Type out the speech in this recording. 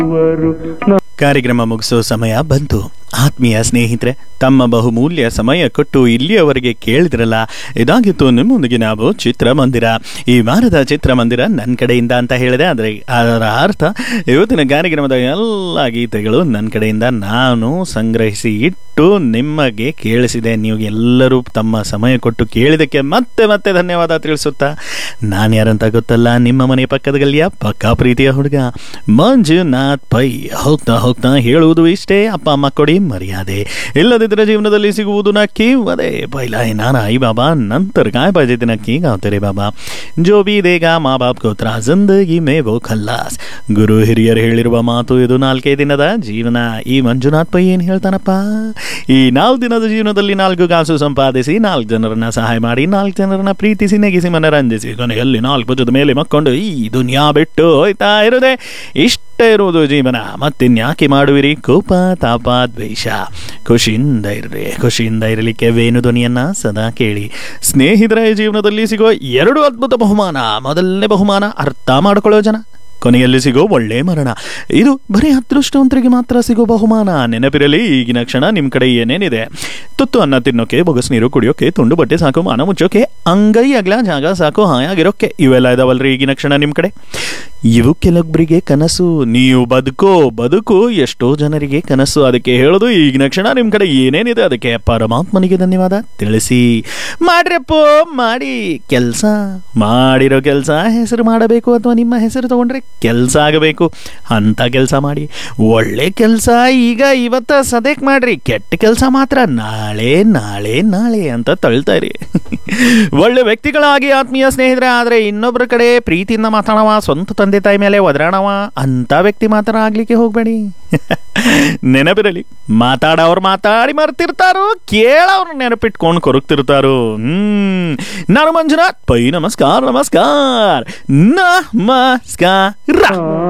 ಕಾರ್ಯಕ್ರಮ ಮುಗಿಸೋ ಸಮಯ ಬಂತು ಆತ್ಮೀಯ ಸ್ನೇಹಿತರೆ ತಮ್ಮ ಬಹುಮೂಲ್ಯ ಸಮಯ ಕೊಟ್ಟು ಇಲ್ಲಿಯವರೆಗೆ ಕೇಳಿದ್ರಲ್ಲ ಇದಾಗಿತ್ತು ನಿಮ್ಮೊಂದಿಗೆ ನಾವು ಚಿತ್ರಮಂದಿರ ಈ ವಾರದ ಚಿತ್ರಮಂದಿರ ನನ್ನ ಕಡೆಯಿಂದ ಅಂತ ಹೇಳಿದೆ ಆದರೆ ಅದರ ಅರ್ಥ ಇವತ್ತಿನ ಕಾರ್ಯಕ್ರಮದ ಎಲ್ಲ ಗೀತೆಗಳು ನನ್ನ ಕಡೆಯಿಂದ ನಾನು ಸಂಗ್ರಹಿಸಿ ಇಟ್ಟು ನಿಮಗೆ ಕೇಳಿಸಿದೆ ನೀವು ಎಲ್ಲರೂ ತಮ್ಮ ಸಮಯ ಕೊಟ್ಟು ಕೇಳಿದಕ್ಕೆ ಮತ್ತೆ ಮತ್ತೆ ಧನ್ಯವಾದ ತಿಳಿಸುತ್ತಾ ನಾನು ಯಾರಂತ ಗೊತ್ತಲ್ಲ ನಿಮ್ಮ ಮನೆ ಪಕ್ಕದ ಗಲ್ಲಿಯ ಪಕ್ಕಾ ಪ್ರೀತಿಯ ಹುಡುಗ ಮಂಜುನಾಥ್ ಪೈ ಹೋಗ್ತಾ ಹೋಗ್ತಾ ಹೇಳುವುದು ಇಷ್ಟೇ ಅಪ್ಪ ಅಮ್ಮ ಕೊಡಿ ಮರ್ಯಾದೆ ಇಲ್ಲದಿದ್ದರೆ ಜೀವನದಲ್ಲಿ ಸಿಗುವುದು ನಕ್ಕಿ ಅದೇ ಪೈಲ ನಾನ ಐ ಬಾಬಾ ನಂತರ काय पाहिजे ते नक्की गावते रे बाबा जो भी देगा ಮಾ ಬಾಪ್ ಗೋತ್ರ ಜಿಂದಗಿ ಮೇ ವೋ ಖಲ್ಲಾಸ್ ಗುರು ಹಿರಿಯರು ಹೇಳಿರುವ ಮಾತು ಇದು ನಾಲ್ಕೇ ದಿನದ ಜೀವನ ಈ ಮಂಜುನಾಥ್ ಪೈ ಏನು ಹೇಳ್ತಾನಪ್ಪ ಈ ನಾಲ್ಕು ದಿನದ ಜೀವನದಲ್ಲಿ ನಾಲ್ಕು ಕಾಸು ಸಂಪಾದಿಸಿ ನಾಲ್ಕು ಜನರನ್ನ ಸಹಾಯ ಮಾಡಿ ನಾಲ್ಕು ಜನರನ್ನ ಪ್ರೀತಿಸಿ ನೆಗಿಸಿ ಮನರಂಜಿಸಿ ಕೊನೆಯಲ್ಲಿ ನಾಲ್ಕು ಭುಜದ ಮೇಲೆ ಮಕ್ಕೊಂಡು ಈ ದುನಿಯಾ ಬಿಟ್ಟು ಹೋಯ್ತಾ ಇರೋದೆ ಇಷ್ಟೇ ಇರುವುದು ಜೀವನ ಮತ್ತಿನ್ಯಾಕೆ ಮಾಡುವಿರಿ ಕೋಪ ತಾಪ ದ್ವೇಷ ಖುಷಿಯಿಂದ ಇರ್ರಿ ಖುಷಿಯಿಂದ ಇರಲಿಕ್ಕೆ ವೇಣು ಧ್ವನಿಯನ್ನ ಸದಾ ಕೇಳಿ ಸ್ನೇಹಿತರ ಜೀವನದಲ್ಲಿ ಸಿಗೋ ಎರಡು ಅದ್ಭುತ ಬಹುಮಾನ ಮೊದಲನೇ ಬಹುಮಾನ ಅರ್ಥ ಮಾಡ್ಕೊಳ್ಳೋ ಜನ ಕೊನೆಯಲ್ಲಿ ಸಿಗೋ ಒಳ್ಳೆ ಮರಣ ಇದು ಬರೀ ಅದೃಷ್ಟವಂತರಿಗೆ ಮಾತ್ರ ಸಿಗೋ ಬಹುಮಾನ ನೆನಪಿರಲಿ ಈಗಿನ ಕ್ಷಣ ನಿಮ್ಮ ಕಡೆ ಏನೇನಿದೆ ತುತ್ತು ಅನ್ನ ತಿನ್ನೋಕೆ ಬೊಗಸ್ ನೀರು ಕುಡಿಯೋಕೆ ತುಂಡು ಬಟ್ಟೆ ಸಾಕು ಮಾನ ಮುಚ್ಚೋಕೆ ಅಂಗೈ ಅಗ್ಲ ಜಾಗ ಸಾಕು ಹಾಯಾಗಿರೋಕೆ ಇವೆಲ್ಲ ಇದಾವಲ್ರಿ ಈಗಿನ ಕ್ಷಣ ನಿಮ್ಮ ಕಡೆ ಇವು ಕೆಲವೊಬ್ಬರಿಗೆ ಕನಸು ನೀವು ಬದುಕೋ ಬದುಕು ಎಷ್ಟೋ ಜನರಿಗೆ ಕನಸು ಅದಕ್ಕೆ ಹೇಳೋದು ಈಗಿನ ಕ್ಷಣ ನಿಮ್ಮ ಕಡೆ ಏನೇನಿದೆ ಅದಕ್ಕೆ ಪರಮಾತ್ಮನಿಗೆ ಧನ್ಯವಾದ ತಿಳಿಸಿ ಮಾಡ್ರಪ್ಪ ಮಾಡಿ ಕೆಲಸ ಮಾಡಿರೋ ಕೆಲಸ ಹೆಸರು ಮಾಡಬೇಕು ಅಥವಾ ನಿಮ್ಮ ಹೆಸರು ತಗೊಂಡ್ರೆ ಕೆಲಸ ಆಗಬೇಕು ಅಂತ ಕೆಲಸ ಮಾಡಿ ಒಳ್ಳೆ ಕೆಲಸ ಈಗ ಇವತ್ತ ಸದ್ಯಕ್ಕೆ ಮಾಡ್ರಿ ಕೆಟ್ಟ ಕೆಲಸ ಮಾತ್ರ ನಾಳೆ ನಾಳೆ ನಾಳೆ ಅಂತ ತಳ್ತಾ ಇರಿ ಒಳ್ಳೆ ವ್ಯಕ್ತಿಗಳಾಗಿ ಆತ್ಮೀಯ ಸ್ನೇಹಿತರೆ ಆದರೆ ಇನ್ನೊಬ್ಬರ ಕಡೆ ಪ್ರೀತಿಯಿಂದ ಮಾತಾಡವ ಸ್ವಂತ ತಂದೆ ತಾಯಿ ಮೇಲೆ ಒದರಾಣವ ಅಂತ ವ್ಯಕ್ತಿ ಮಾತ್ರ ಆಗ್ಲಿಕ್ಕೆ ಹೋಗಬೇಡಿ ನೆನಪಿರಲಿ ಮಾತಾಡೋರು ಮಾತಾಡಿ ಮರ್ತಿರ್ತಾರೋ ಕೇಳೋರು ನೆನಪಿಟ್ಕೊಂಡು ಕೊರಗ್ತಿರ್ತಾರೋ ಹ್ಮ್ ನಾನು ಮಂಜುನಾಥ್ ಪೈ ನಮಸ್ಕಾರ ನಮಸ್ಕಾರ ನಮಸ್ಕಾರ